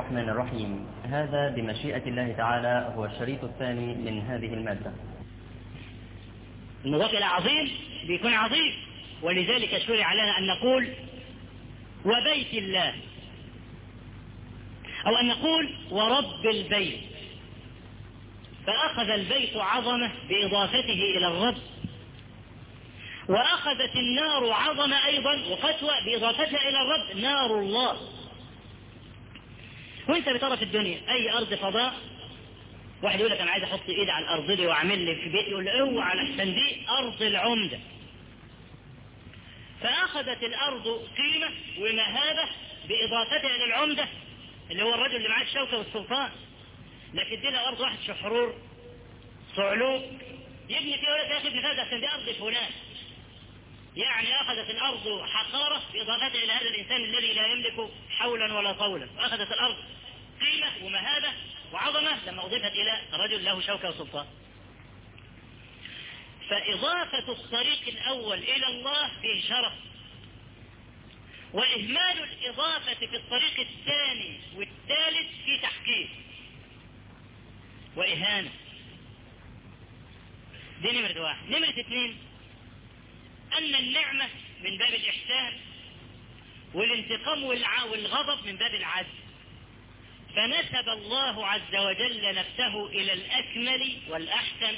الرحمن الرحيم هذا بمشيئة الله تعالى هو الشريط الثاني من هذه المادة المضاف إلى عظيم بيكون عظيم ولذلك شرع لنا أن نقول وبيت الله أو أن نقول ورب البيت فأخذ البيت عظمة بإضافته إلى الرب وأخذت النار عظمة أيضا وقسوة بإضافتها إلى الرب نار الله وانت بترى في الدنيا أي أرض فضاء واحد يقول لك أنا عايز أحط إيدي على الأرض دي وأعمل لي في بيتي يقول له اوعى لحسن دي أرض العمدة فأخذت الأرض قيمة ومهابة بإضافتها إلى العمدة اللي هو الرجل اللي معاه الشوكة والسلطان لكن دي أرض واحد شحرور صعلوك يبني فيها ولا ياخذ نفاذ عشان دي أرض فلان يعني أخذت الأرض حقارة بإضافتها إلى هذا الإنسان الذي لا يملك حولا ولا طولا وأخذت الأرض قيمة ومهابة وعظمة لما أضيفت إلى رجل له شوكة وسلطان فإضافة الطريق الأول إلى الله فيه شرف وإهمال الإضافة في الطريق الثاني والثالث في تحقيق وإهانة دي نمرة واحد نمرة اثنين أن النعمة من باب الإحسان والانتقام والغضب من باب العدل فنسب الله عز وجل نفسه إلى الأكمل والأحسن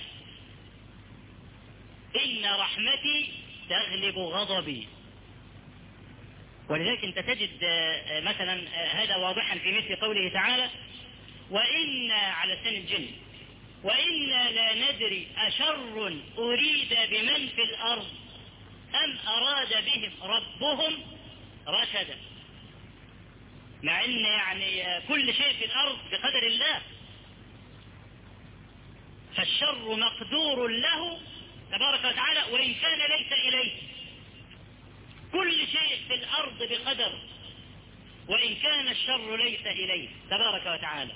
إن رحمتي تغلب غضبي ولذلك انت تجد مثلا هذا واضحا في مثل قوله تعالى وإنا على سن الجن وإنا لا ندري أشر أريد بمن في الأرض أم أراد بهم ربهم رشدا مع ان يعني كل شيء في الارض بقدر الله فالشر مقدور له تبارك وتعالى وان كان ليس اليه كل شيء في الارض بقدر وان كان الشر ليس اليه تبارك وتعالى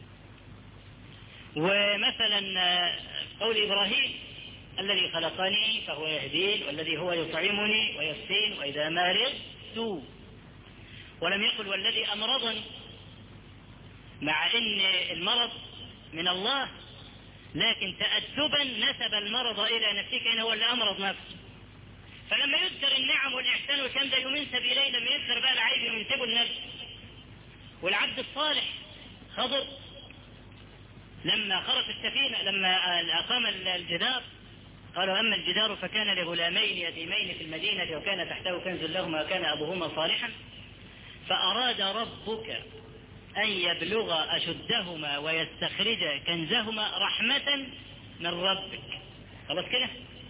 ومثلا قول ابراهيم الذي خلقني فهو يهدين والذي هو يطعمني ويسقين واذا مرضت ولم يقل والذي أمرضني مع أن المرض من الله لكن تأدبا نسب المرض إلى نفسه كأنه هو اللي أمرض نفسه فلما يذكر النعم والإحسان والكلام ده ينسب إليه لما يذكر بقى العيب ينسبه لنفسه والعبد الصالح خضر لما خرج السفينة لما أقام الجدار قالوا أما الجدار فكان لغلامين يتيمين في المدينة وكان تحته كنز لهما وكان أبوهما صالحا فأراد ربك أن يبلغ أشدهما ويستخرج كنزهما رحمة من ربك خلاص كده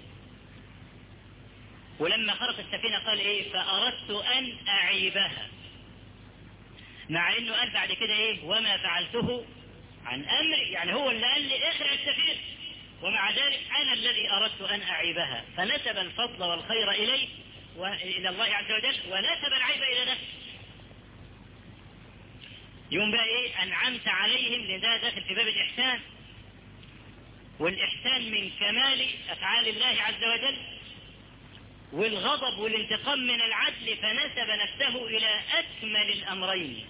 ولما خرق السفينة قال إيه فأردت أن أعيبها مع إنه قال بعد كده إيه وما فعلته عن أمري يعني هو اللي قال لي اخرع السفينة ومع ذلك أنا الذي أردت أن أعيبها فنسب الفضل والخير إليه وإلى الله عز وجل ونسب العيب إلى نفسه يوم بقى ايه انعمت عليهم لان ده داخل في باب الاحسان والاحسان من كمال افعال الله عز وجل والغضب والانتقام من العدل فنسب نفسه الى اكمل الامرين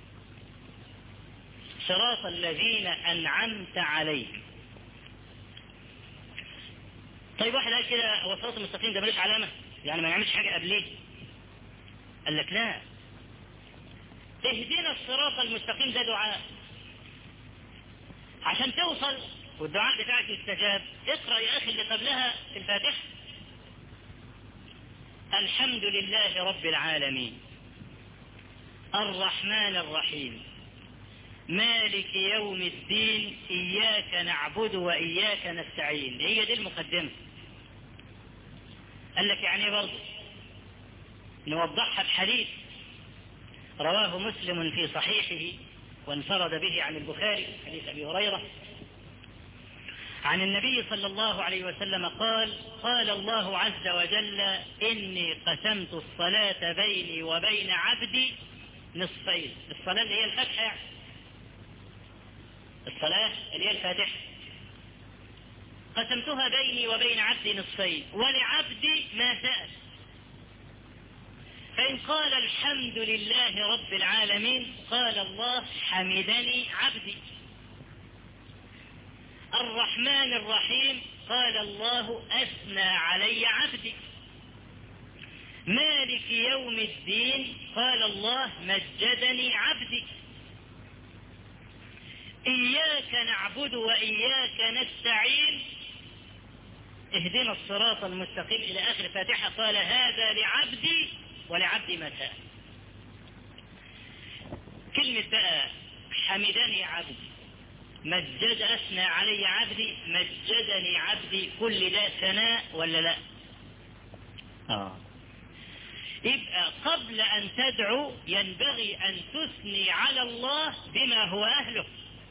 صراط الذين انعمت عليهم طيب واحد قال كده هو الصراط المستقيم ده ملوش علامه يعني ما يعملش حاجه قبليه قال لك لا اهدنا الصراط المستقيم ده دعاء عشان توصل والدعاء بتاعك يستجاب اقرأ يا أخي اللي قبلها في الفاتحة الحمد لله رب العالمين الرحمن الرحيم مالك يوم الدين إياك نعبد وإياك نستعين هي دي المقدمة قال لك يعني برضه نوضحها بحديث رواه مسلم في صحيحه وانفرد به عن البخاري حديث أبي هريرة عن النبي صلى الله عليه وسلم قال قال الله عز وجل إني قسمت الصلاة بيني وبين عبدي نصفين الصلاة اللي هي الفتحة يعني الصلاة اللي هي الفاتحة قسمتها بيني وبين عبدي نصفين ولعبدي ما سأل فإن قال الحمد لله رب العالمين قال الله حمدني عبدي الرحمن الرحيم قال الله أثنى علي عبدي مالك يوم الدين قال الله مجدني عبدي إياك نعبد وإياك نستعين اهدنا الصراط المستقيم إلى آخر فاتحة قال هذا لعبدي ولعبدي متى كلمة بقى حمدني عبدي مجد أثنى علي عبدي مجدني عبدي كل ده ثناء ولا لا آه. يبقى قبل أن تدعو ينبغي أن تثني على الله بما هو أهله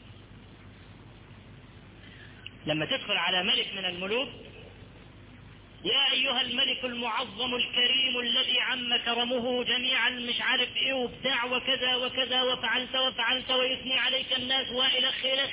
لما تدخل على ملك من الملوك يا أيها الملك المعظم الكريم الذي عم كرمه جميعا مش عارف ايه وبتاع وكذا وكذا وفعلت وفعلت ويثني عليك الناس وإلى خيرك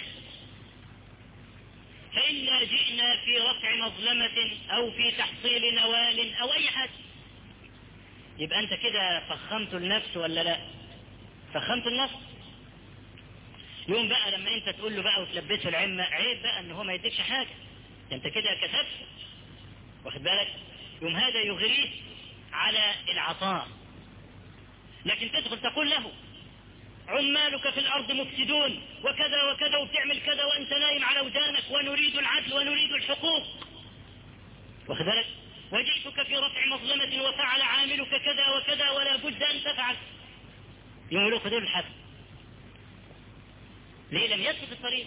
فإنا جئنا في رفع مظلمة أو في تحصيل نوال أو أي حاجة يبقى أنت كده فخمت النفس ولا لا فخمت النفس يوم بقى لما أنت تقول له بقى وتلبسه العمة عيب بقى أن هو ما يديكش حاجة أنت كده كسبت واخد بالك يوم هذا يغريه على العطاء لكن تدخل تقول له عمالك في الأرض مفسدون وكذا وكذا وبتعمل كذا وأنت نايم على ودانك ونريد العدل ونريد الحقوق واخد بالك وجئتك في رفع مظلمة وفعل عاملك كذا وكذا ولا بد أن تفعل يقولوا خذوا الحد ليه لم يثبت الطريق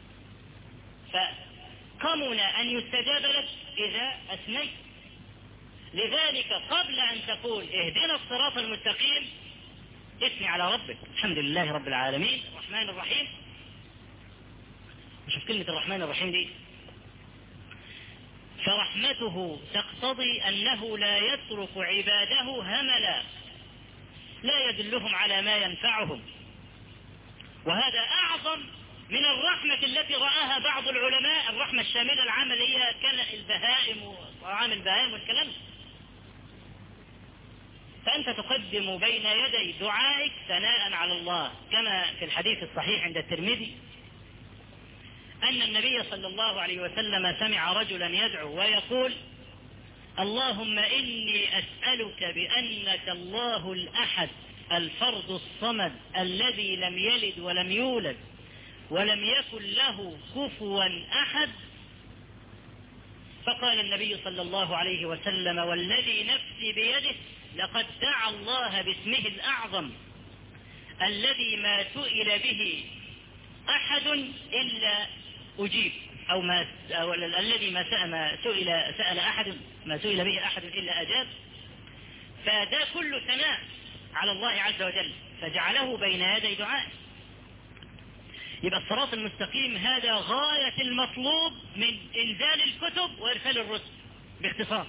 فقمن أن يستجاب لك إذا أثنيت لذلك قبل أن تقول اهدنا الصراط المستقيم اثني على ربك الحمد لله رب العالمين الرحمن الرحيم وشوف كلمة الرحمن الرحيم دي فرحمته تقتضي أنه لا يترك عباده هملا لا يدلهم على ما ينفعهم وهذا أعظم من الرحمة التي رآها بعض العلماء الرحمة الشاملة العامة اللي هي كان البهائم وطعام البهائم والكلام فأنت تقدم بين يدي دعائك ثناء على الله كما في الحديث الصحيح عند الترمذي أن النبي صلى الله عليه وسلم سمع رجلا يدعو ويقول اللهم إني أسألك بأنك الله الأحد الفرد الصمد الذي لم يلد ولم يولد ولم يكن له كفوا أحد فقال النبي صلى الله عليه وسلم والذي نفسي بيده لقد دعا الله باسمه الأعظم الذي ما سئل به أحد إلا أجيب أو ما أو الذي ما سئل سأل أحد ما سئل به أحد إلا أجاب فده كل ثناء على الله عز وجل فجعله بين يدي دعائه يبقى الصراط المستقيم هذا غاية المطلوب من إنزال الكتب وإرسال الرسل باختصار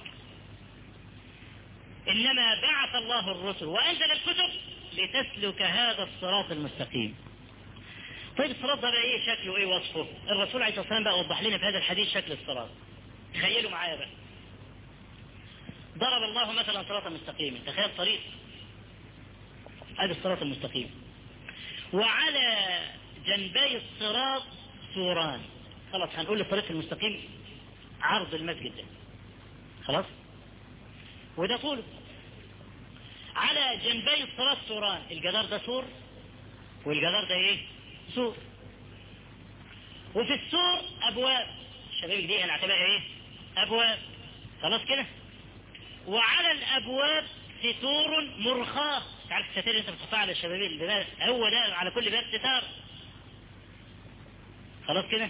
إنما بعث الله الرسل وأنزل الكتب لتسلك هذا الصراط المستقيم طيب الصراط ده بقى ايه شكله ايه وصفه الرسول عليه الصلاة والسلام بقى وضح لنا في هذا الحديث شكل الصراط تخيلوا معايا بقى ضرب الله مثلا صراطا مستقيما تخيل طريق هذا الصراط المستقيم وعلى جنبي الصراط سوران خلاص هنقول الطريق المستقيم عرض المسجد ده خلاص وده طوله على جنبي الصراط سوران الجدار ده سور والجدار ده ايه سور وفي السور ابواب الشباب دي هنعتبرها ايه ابواب خلاص كده وعلى الابواب ستور مرخاة تعرف الستير انت بتحطها على الشبابيل هو ده على كل باب ستار خلاص كده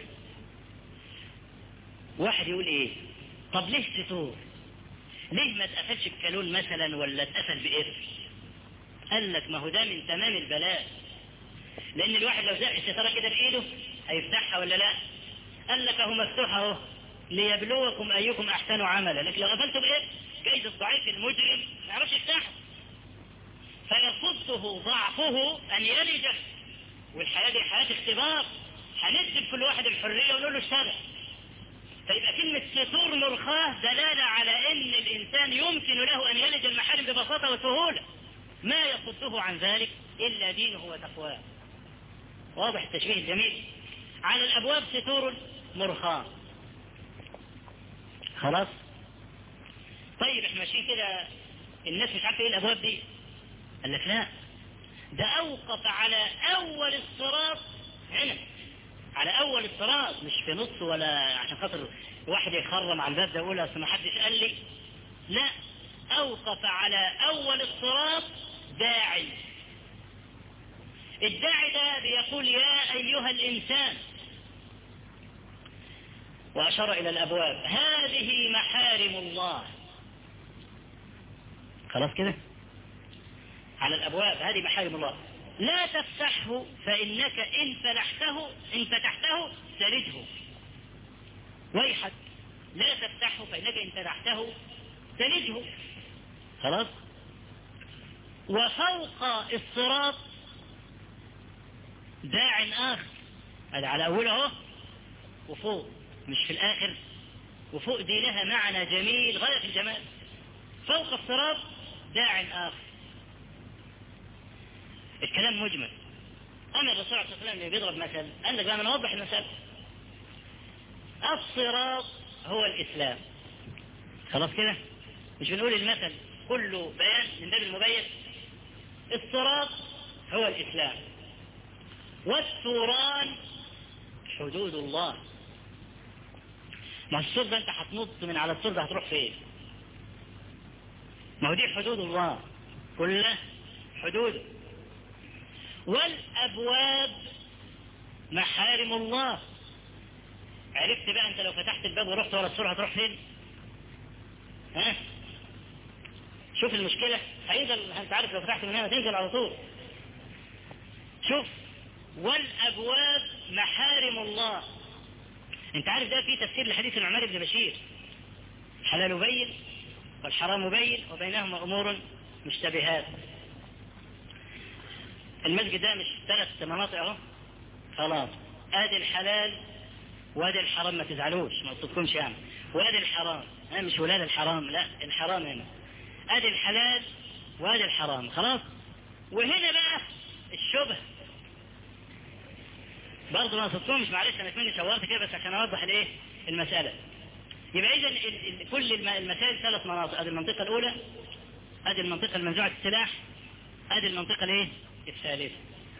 واحد يقول ايه طب ليه ستور ليه ما اتقفلش بكالون مثلا ولا اتقفل بقفل قال لك ما هو ده من تمام البلاء لان الواحد لو زق الستاره كده بايده هيفتحها ولا لا قال لك اهو مفتوح اهو ليبلوكم ايكم احسن عملا لكن لو قفلته بايه جايز الضعيف المجرم ما يعرفش يفتحها فيصده ضعفه ان يلجه والحياه دي حياه اختبار هندي كل واحد الحريه ونقول له اشتغل فيبقى كلمة ستور مرخاة دلالة على ان الانسان يمكن له ان يلج المحارم ببساطة وسهولة ما يصده عن ذلك إلا دينه وتقواه واضح التشبيه الجميل على الأبواب ستور مرخاة خلاص طيب احنا ماشيين كده الناس مش عارفه ايه الابواب دي قال لك لا ده اوقف على اول الصراط هنا على اول الصراط مش في نص ولا عشان خاطر واحد يخرم على الباب ده يقول اصل ما حدش قال لي لا اوقف على اول الصراط داعي الداعي ده بيقول يا ايها الانسان واشار الى الابواب هذه محارم الله خلاص كده على الابواب هذه محارم الله لا تفتحه فانك ان فتحته ان فتحته تلده ويحك لا تفتحه فانك ان فتحته تلده خلاص وفوق الصراط داع اخر هذا على اوله اهو وفوق مش في الاخر وفوق دي لها معنى جميل غايه في الجمال فوق الصراط داع آخر الكلام مجمل أما الرسول عليه الصلاة والسلام بيضرب مثل قال لك أنا نوضح المثل الصراط هو الإسلام خلاص كده مش بنقول المثل كله بيان من باب المبين الصراط هو الإسلام والثوران حدود الله ما السور ده انت هتنط من على السور ده هتروح فين ما هو دي حدود الله كلها حدود والأبواب محارم الله عرفت بقى انت لو فتحت الباب ورحت ورا السور هتروح فين ها شوف المشكلة هينزل انت عارف لو فتحت من هنا تنزل على طول شوف والأبواب محارم الله انت عارف ده في تفسير لحديث النعمان بن بشير حلال بين والحرام بين وبينهما أمور مشتبهات المسجد ده مش ثلاث مناطق اهو خلاص ادي الحلال وادي الحرام ما تزعلوش ما تصدقكمش يعني وادي الحرام انا مش ولاد الحرام لا الحرام هنا ادي الحلال وادي الحرام خلاص وهنا بقى الشبه برضه ما تصدقكمش معلش انا كنت شورت كده بس عشان اوضح الايه المساله يبقى اذا كل المسائل ثلاث مناطق ادي المنطقه الاولى ادي المنطقه المنزوعه السلاح ادي المنطقه الايه الثالثه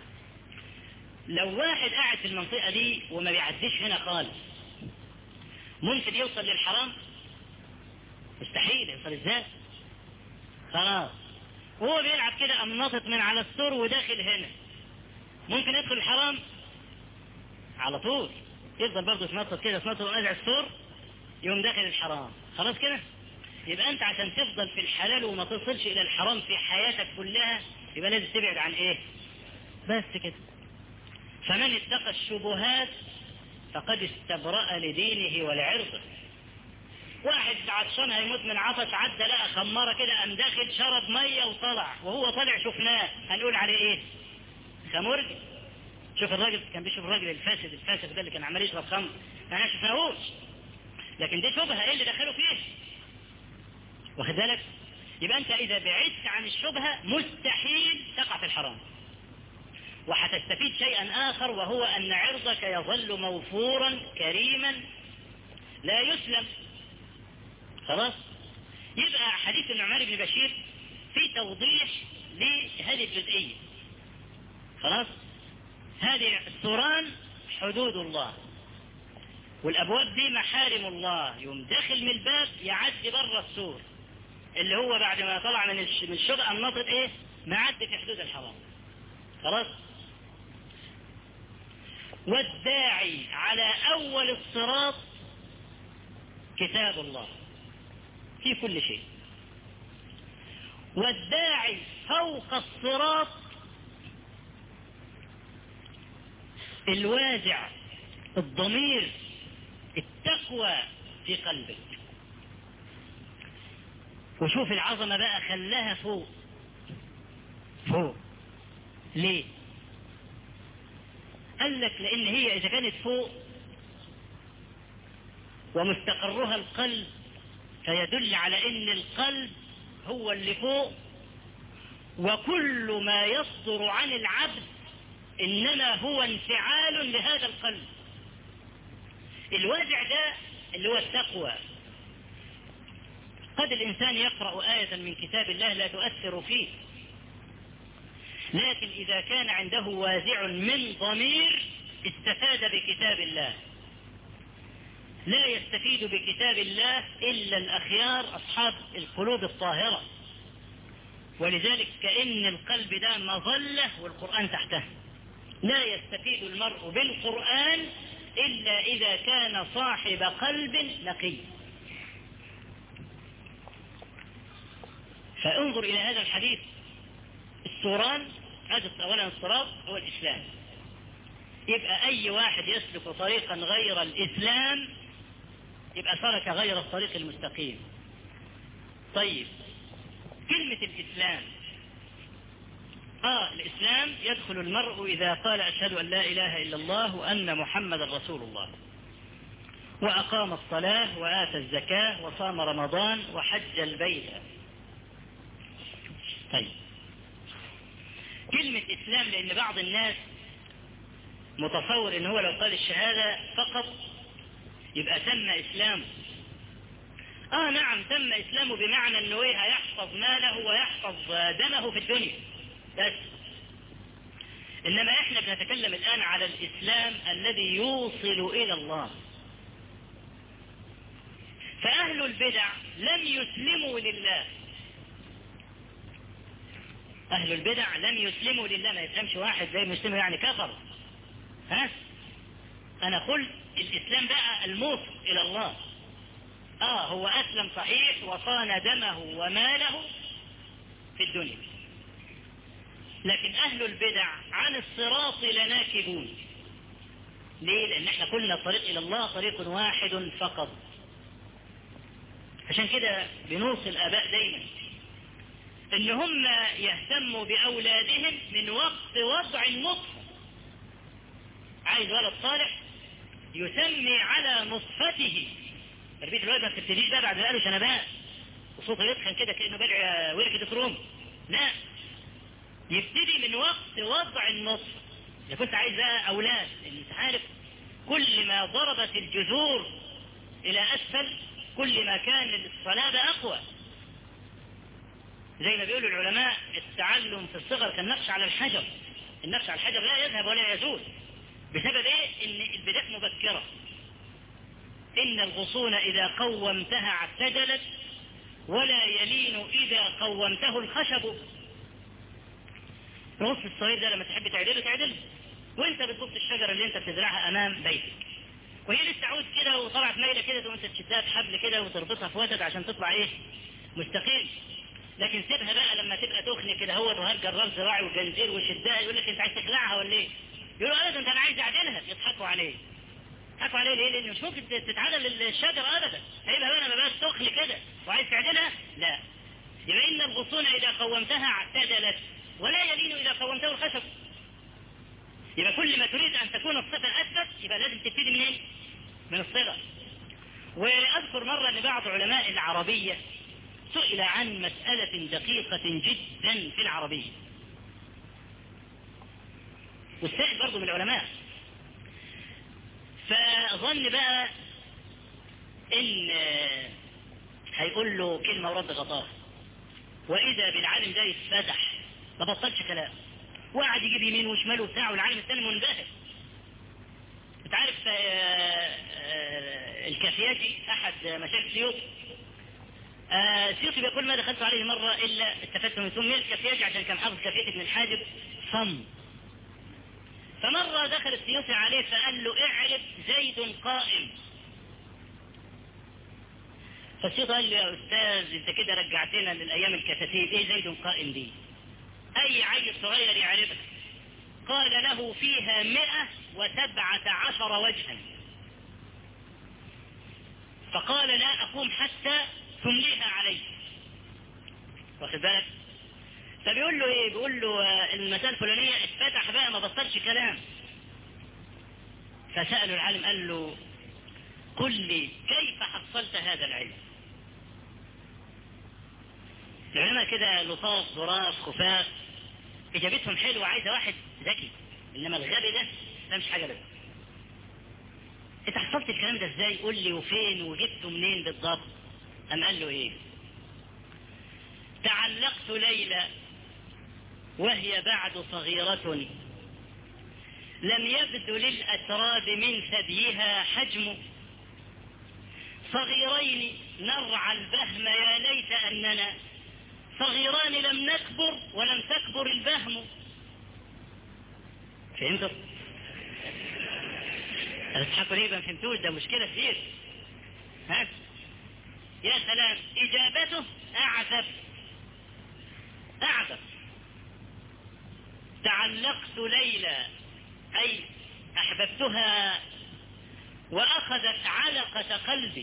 لو واحد قاعد في المنطقه دي وما بيعديش هنا خالص ممكن يوصل للحرام مستحيل يوصل ازاي خلاص وهو بيلعب كده قام ناطط من على السور وداخل هنا ممكن يدخل الحرام على طول يفضل برضه يتنطط كده يتنطط ونازع السور يوم داخل الحرام خلاص كده يبقى انت عشان تفضل في الحلال وما تصلش الى الحرام في حياتك كلها يبقى لازم تبعد عن ايه بس كده فمن اتقى الشبهات فقد استبرأ لدينه ولعرضه واحد عطشان هيموت من عطش عدى لقى خمارة كده قام داخل شرب مية وطلع وهو طلع شفناه هنقول عليه ايه خمرجي شوف الراجل كان بيشوف الراجل الفاسد الفاسد ده اللي كان عمال يشرب خمر انا شفناهوش لكن دي شبهة ايه اللي دخله فيه واخد بالك يبقى انت اذا بعدت عن الشبهة مستحيل تقع في الحرام وحتستفيد شيئا اخر وهو ان عرضك يظل موفورا كريما لا يسلم خلاص يبقى حديث النعمان بن بشير في توضيح لهذه الجزئية خلاص هذه الثوران حدود الله والابواب دي محارم الله يوم داخل من الباب يعدي بره السور اللي هو بعد ما طلع من من الشقة الناطط ايه معدي في حدود الحرام خلاص والداعي على اول الصراط كتاب الله في كل شيء والداعي فوق الصراط الوازع الضمير التقوى في قلبك وشوف العظمة بقى خلاها فوق فوق ليه قال لك لان هي اذا كانت فوق ومستقرها القلب فيدل على ان القلب هو اللي فوق وكل ما يصدر عن العبد إنما هو انفعال لهذا القلب الوازع ده اللي هو التقوى قد الإنسان يقرأ آية من كتاب الله لا تؤثر فيه لكن إذا كان عنده وازع من ضمير استفاد بكتاب الله لا يستفيد بكتاب الله إلا الأخيار أصحاب القلوب الطاهرة ولذلك كأن القلب ده مظلة والقرآن تحته لا يستفيد المرء بالقرآن إلا إذا كان صاحب قلب نقي فانظر إلى هذا الحديث السوران هذا أولا الصراط هو الإسلام يبقى أي واحد يسلك طريقا غير الإسلام يبقى سلك غير الطريق المستقيم طيب كلمة الإسلام آه الإسلام يدخل المرء إذا قال أشهد أن لا إله إلا الله وأن محمد رسول الله وأقام الصلاة وآتى الزكاة وصام رمضان وحج البيت طيب كلمة إسلام لأن بعض الناس متصور إن هو لو قال الشهادة فقط يبقى تم إسلامه آه نعم تم إسلامه بمعنى أنه إيه هيحفظ ماله ويحفظ دمه في الدنيا بس إنما إحنا بنتكلم الآن على الإسلام الذي يوصل إلى الله فأهل البدع لم يسلموا لله أهل البدع لم يسلموا لله ما يفهمش واحد زي المسلم يعني كفر ها أنا قلت الإسلام بقى الموصل إلى الله آه هو أسلم صحيح وصان دمه وماله في الدنيا لكن أهل البدع عن الصراط لناكبون ليه؟ لأن احنا قلنا الطريق إلى الله طريق واحد فقط عشان كده بنوصي الآباء دايما إن هم يهتموا بأولادهم من وقت وضع النطفة عايز ولد صالح يسمي على نطفته تربية الولد ما بتبتديش بقى بعد بقاله سنوات وصوته يتخن كده كأنه بلع وركة روم لا يبتدي من وقت وضع النطفة إذا كنت عايز بقى أولاد لأن أنت عارف كل ما ضربت الجذور إلى أسفل كل ما كان الصلابة أقوى زي ما بيقولوا العلماء التعلم في الصغر كالنقش على الحجر النقش على الحجر لا يذهب ولا يزول بسبب ايه ان البداية مبكرة ان الغصون اذا قومتها اعتدلت ولا يلين اذا قومته الخشب الغص الصغير ده لما تحب تعدله تعدله وانت بتبص الشجرة اللي انت بتزرعها امام بيتك وهي لسه عود كده وطلعت ميلة كده وانت تشدها بحبل كده وتربطها في وتد عشان تطلع ايه مستقيم لكن سيبها بقى لما تبقى تخني كده هو وهرجر الرمز زراعي وجنزير وشدها يقول لك انت عايز تخلعها ولا ايه؟ يقولوا ابدا ده انا عايز اعدلها يضحكوا عليه يضحكوا عليه ليه؟ لان مش ممكن تتعدل الشجره ابدا هيبقى بقى لما بقى تخن كده وعايز تعدلها لا يبقى ان الغصون اذا قومتها اعتدلت ولا يلين اذا قومته الخشب يبقى كل ما تريد ان تكون الصفه اثبت يبقى لازم تبتدي من ايه؟ من الصغر واذكر مره ان بعض علماء العربيه سئل عن مسألة دقيقة جدا في العربية والسائل برضه من العلماء فظن بقى ان هيقول له كلمة ورد غطاء واذا بالعالم ده يتفتح ما بطلش كلام وقعد يجيب يمين وشمال وبتاع والعالم الثاني منبهر انت عارف الكافياتي احد مشايخ سيوط السيوطي بيقول ما دخلت عليه مرة إلا استفدت من ثم الكافياتي عشان كان حافظ كافية ابن الحاجب صم فمرة دخل السيوطي عليه فقال له اعرف زيد قائم فالسيوطي قال له يا أستاذ أنت كده رجعتنا للأيام الكتاتيب إيه زيد قائم دي أي عيل صغير يعرفها قال له فيها مئة وسبعة عشر وجها فقال لا أقوم حتى تمليها عليه واخد بالك فبيقول له ايه بيقول له المسألة الفلانية اتفتح بقى ما بطلش كلام فسأله العالم قال له قل لي كيف حصلت هذا العلم العلماء كده لطاف ظراف خفاف إجابتهم حلوة عايزة واحد ذكي إنما الغبي ده ده مش حاجة بس أنت حصلت الكلام ده إزاي قول لي وفين وجبته منين بالضبط أم قال له إيه تعلقت ليلى وهي بعد صغيرة لم يبدو للأتراب من ثديها حجم صغيرين نرعى البهم يا ليت أننا صغيران لم نكبر ولم تكبر البهم فهمتوا؟ تضحكوا ليه ما فهمتوش ده مشكلة كتير ها يا سلام إجابته أعذب أعذب تعلقت ليلى أي أحببتها وأخذت علقة قلبي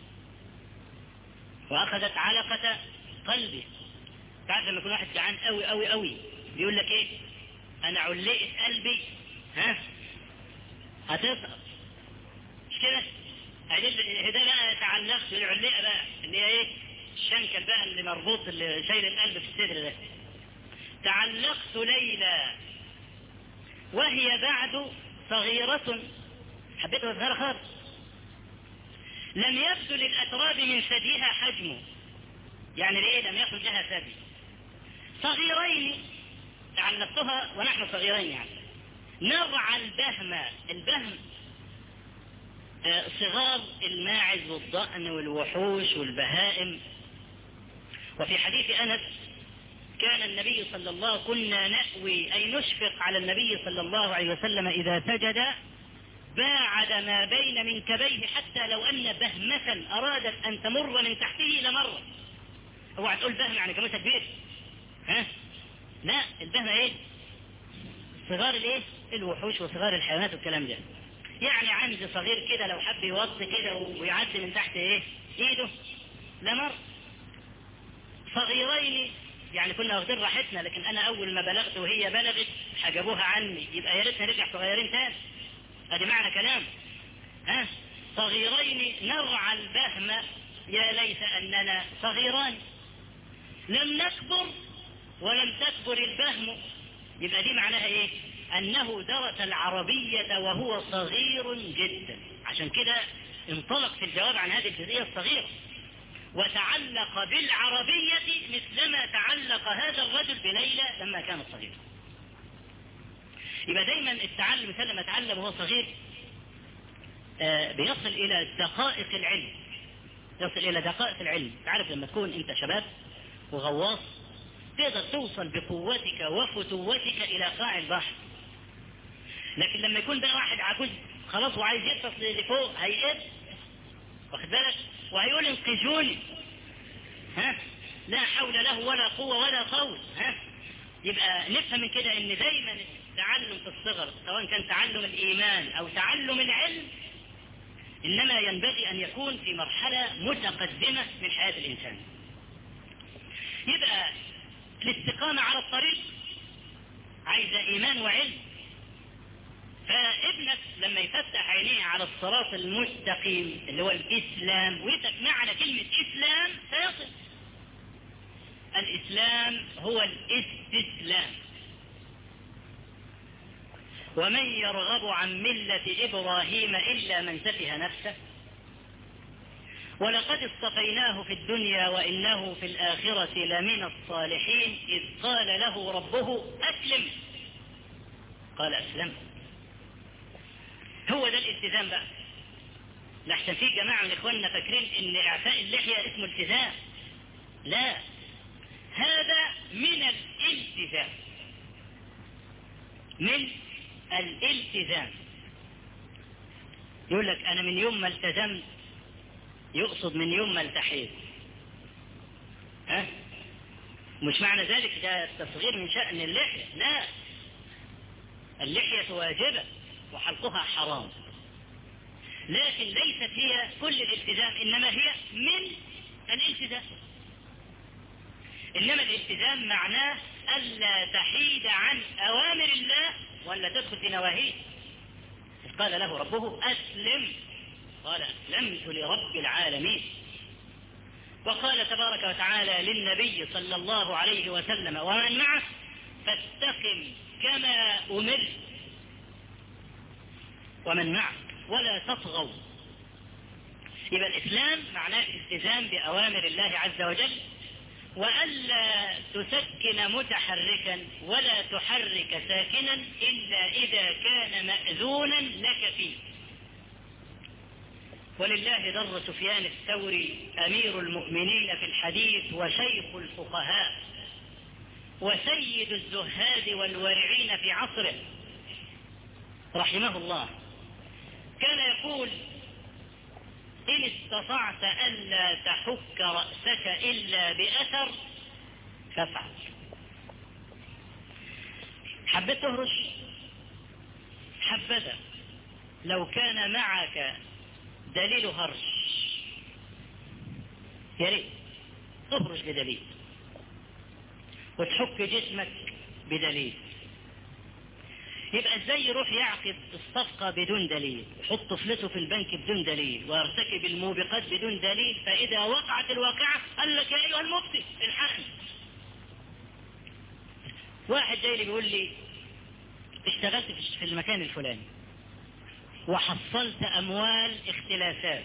وأخذت علقة قلبي تعرف لما يكون واحد جعان قوي قوي قوي بيقول لك ايه انا علقة قلبي ها هتسقط مش كده ده بقى تعلقت العلقة بقى اللي هي ايه الشنكل بقى اللي مربوط اللي شايل القلب في الصدر ده تعلقت ليلى وهي بعد صغيرة حبيتها صغيرة خالص لم يبدو للأتراب من ثديها حجمه يعني ليه لم يخرج لها ثدي صغيرين تعلقتها ونحن صغيرين يعني نرعى البهم البهم آه صغار الماعز والضأن والوحوش والبهائم وفي حديث أنس كان النبي صلى الله كنا نأوي أي نشفق على النبي صلى الله عليه وسلم إذا سجد باعد ما بين منكبيه حتى لو أن بهمة أرادت أن تمر من تحته لمرت اوعى تقول بهم يعني كمية كبير ها لا البهم ايه صغار الايه الوحوش وصغار الحيوانات والكلام ده يعني عند صغير كده لو حب يوطي كده ويعدي من تحت ايه ايده لمر صغيرين يعني كنا واخدين راحتنا لكن انا اول ما بلغت وهي بلغت حجبوها عني يبقى يا ريتنا نرجع صغيرين تاني ادي معنى كلام ها صغيرين نرعى البهم يا ليت اننا صغيران لم نكبر ولم تكبر البهم يبقى دي معناها ايه انه درس العربية وهو صغير جدا عشان كده انطلق في الجواب عن هذه الجزئية الصغيرة وتعلق بالعربية مثلما تعلق هذا الرجل بليلى لما كان صغيرا يبقى دايما التعلم مثل لما تعلم وهو صغير آه بيصل الى دقائق العلم يصل الى دقائق العلم تعرف لما تكون انت شباب وغواص تقدر توصل بقوتك وفتوتك الى قاع البحر لكن لما يكون بقى واحد عجوز خلاص وعايز يغطس لفوق هيقف واخد بالك وهيقول انقذوني ها لا حول له ولا قوة ولا قول ها يبقى نفهم من كده ان دايما التعلم في الصغر سواء كان تعلم الايمان او تعلم العلم انما ينبغي ان يكون في مرحلة متقدمة من حياة الانسان يبقى الاستقامة على الطريق عايزة ايمان وعلم فابنك لما يفتح عينيه على الصراط المستقيم اللي هو الاسلام ويتك معنى كلمة اسلام سيصل الاسلام هو الاستسلام ومن يرغب عن ملة ابراهيم الا من سفه نفسه ولقد اصطفيناه في الدنيا وانه في الاخرة لمن الصالحين اذ قال له ربه اسلم قال اسلمت هو ده الالتزام بقى لحسن في جماعة من اخواننا فاكرين ان اعفاء اللحية اسمه التزام لا هذا من الالتزام من الالتزام يقول لك انا من يوم ما التزمت يقصد من يوم ما التحيت ها مش معنى ذلك ده التصغير من شأن اللحية لا اللحية واجبة وحلقها حرام لكن ليست هي كل الالتزام إنما هي من الالتزام إنما الالتزام معناه ألا تحيد عن أوامر الله ولا تدخل في نواهيه قال له ربه أسلم قال أسلمت لرب العالمين وقال تبارك وتعالى للنبي صلى الله عليه وسلم ومن معه فاستقم كما أمرت ومن معك ولا تطغوا يبقى الإسلام معناه الالتزام بأوامر الله عز وجل وألا تسكن متحركا ولا تحرك ساكنا إلا إذا كان مأذونا لك فيه ولله در سفيان الثوري أمير المؤمنين في الحديث وشيخ الفقهاء وسيد الزهاد والورعين في عصره رحمه الله كان يقول إن استطعت ألا تحك رأسك إلا بأثر فافعل حبيت تهرش حبذا لو كان معك دليل هرش يا ريت تهرش بدليل وتحك جسمك بدليل يبقى ازاي يروح يعقد الصفقة بدون دليل يحط فلوسه في البنك بدون دليل ويرتكب الموبقات بدون دليل فإذا وقعت الواقعة قال لك يا أيها المفتي الحقني واحد جاي لي بيقول لي اشتغلت في المكان الفلاني وحصلت أموال اختلافات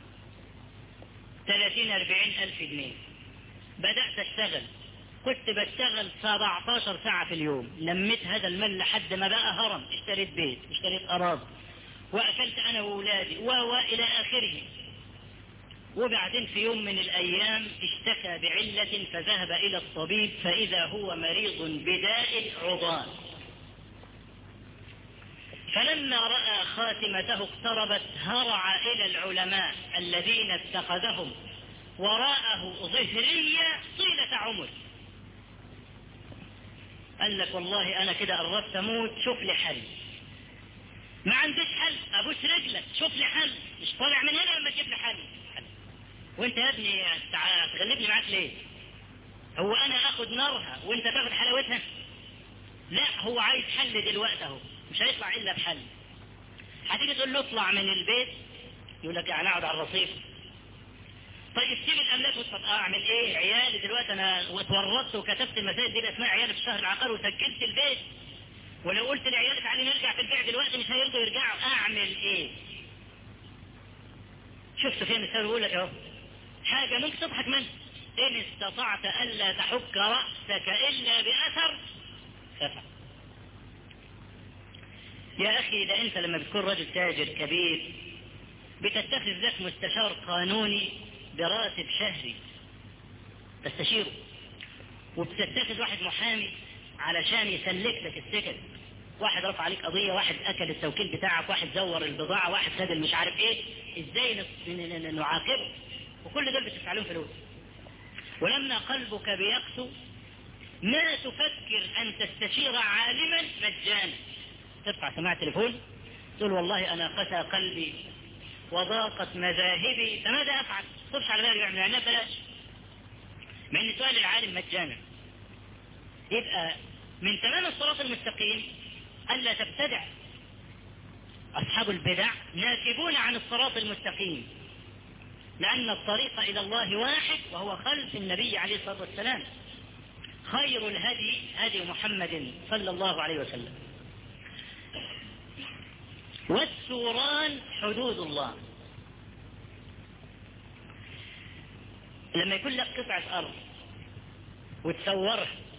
30 40 ألف جنيه بدأت أشتغل كنت بشتغل 17 ساعة في اليوم لميت هذا المال لحد ما بقى هرم اشتريت بيت اشتريت أراضي وأكلت أنا وأولادي وإلى آخره وبعدين في يوم من الأيام اشتكى بعلة فذهب إلى الطبيب فإذا هو مريض بداء عضال فلما رأى خاتمته اقتربت هرع إلى العلماء الذين اتخذهم وراءه ظهرية طيلة عمر قال لك والله أنا كده قربت أموت شوف لي حل ما عنديش حل أبوس رجلك شوف لي حل مش طالع من هنا لما تجيب لي حل وانت يا ابني تغلبني معاك ليه هو انا اخد نارها وانت تاخد حلاوتها لا هو عايز حل دلوقتي اهو مش هيطلع الا بحل هتيجي تقول له اطلع من البيت يقول لك يعني اقعد على الرصيف طيب سيب الاملاك وتفضل اعمل ايه عيالي دلوقتي انا اتورطت وكتبت المسائل دي اسماء عيالي في الشهر العقاري وسجلت البيت ولو قلت لعيالي تعالي نرجع في البيع دلوقتي مش هيرضوا يرجعوا اعمل ايه شوف سفيان الثوري يقول لك اهو حاجه ممكن تضحك منها ان استطعت الا تحك راسك الا باثر فافعل يا أخي ده أنت لما بتكون رجل تاجر كبير بتتخذ لك مستشار قانوني براتب شهري تستشيره وبتتخذ واحد محامي علشان يسلك لك السكن واحد رفع عليك قضية واحد أكل التوكيل بتاعك واحد زور البضاعة واحد خد مش عارف إيه إزاي نعاقبه وكل دول بتدفع لهم فلوس ولما قلبك بيقسو ما تفكر أن تستشير عالما مجانا ترفع سماعة تليفون تقول والله أنا قسى قلبي وضاقت مذاهبي فماذا أفعل؟ صرش على بالي يعمل يعني بلاش مع أن سؤال العالم مجانا يبقى من تمام الصراط المستقيم ألا تبتدع أصحاب البدع ناكبون عن الصراط المستقيم لأن الطريق إلى الله واحد وهو خلف النبي عليه الصلاة والسلام خير الهدي هدي محمد صلى الله عليه وسلم والسوران حدود الله لما يكون لك قطعة أرض وتصورها